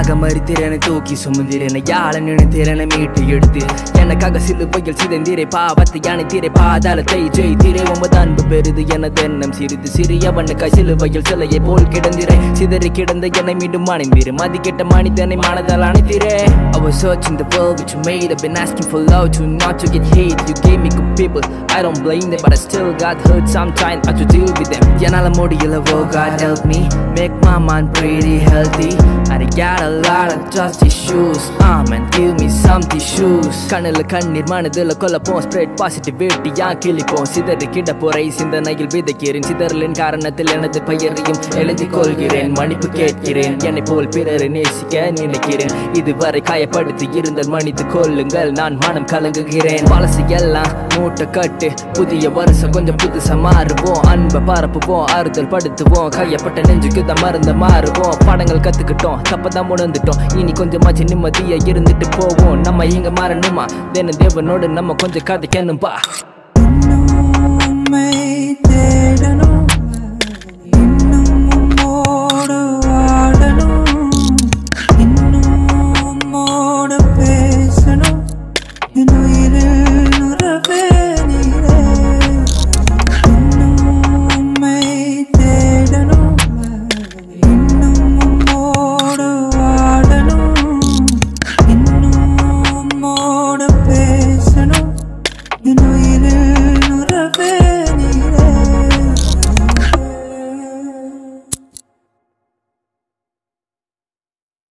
எனக்காக மறுத்திறனை தூக்கி சுமந்திரனை யாழ நினைத்திறனை மீட்டு எடுத்து எனக்காக சிலுவையில் சிதைந்திரை பாவத்தை அணைத்திரை பாதாளத்தை ஜெயித்திரை உமது அன்பு பெரிது எனது எண்ணம் சிறிது சிறியவனுக்காய் சிலுவையில் சிலையை போல் கிடந்திரை சிதறி கிடந்த என்னை மீண்டும் அணைந்திரு மதிக்கெட்ட மனிதனை மனதால் அணைத்திரே I was searching the world which you made I've been asking for love to not to get hate You gave me good people I don't blame them but I still got hurt sometimes I to deal with them என்னால முடியல oh God help me Make my mind pretty healthy I got a lot of trust issues Ah man give me some tissues கண்ணுல கண்ணீர் மனதுல கொல்லப்போம் spread positivity யான் கிளிப்போம் சிதறி கிட போரை சிந்தனையில் விதைக்கிறேன் சிதறலின் காரணத்தில் எனது பெயரையும் எழுதி கொள்கிறேன் மன்னிப்பு கேட்கிறேன் என்னை போல் பிறரை நேசிக்க நினைக்கிறேன் இதுவரை காயப்படுத்தி இருந்தால் மன்னித்து கொள்ளுங்கள் நான் மனம் கலங்குகிறேன் பழசு எல்லாம் மூட்டை கட்டு புதிய வருஷம் கொஞ்சம் புதுசா மாறுவோம் அன்பை பரப்புவோம் ஆறுதல் படுத்துவோம் கையப்பட்ட நெஞ்சுக்கு தான் மருந்த மாறுவோம் பாடங்கள் கத்துக்கிட்டோம் தப்பதான் உணர்ந்துட்டோம் இனி கொஞ்சமாச்சு நிம்மதியா இருந்துட்டு போவோம் நம்ம இங்க மாறணுமா தின தேவனோடு நம்ம கொஞ்சம் கதைக்கணும்பா உன்னை தேடணும்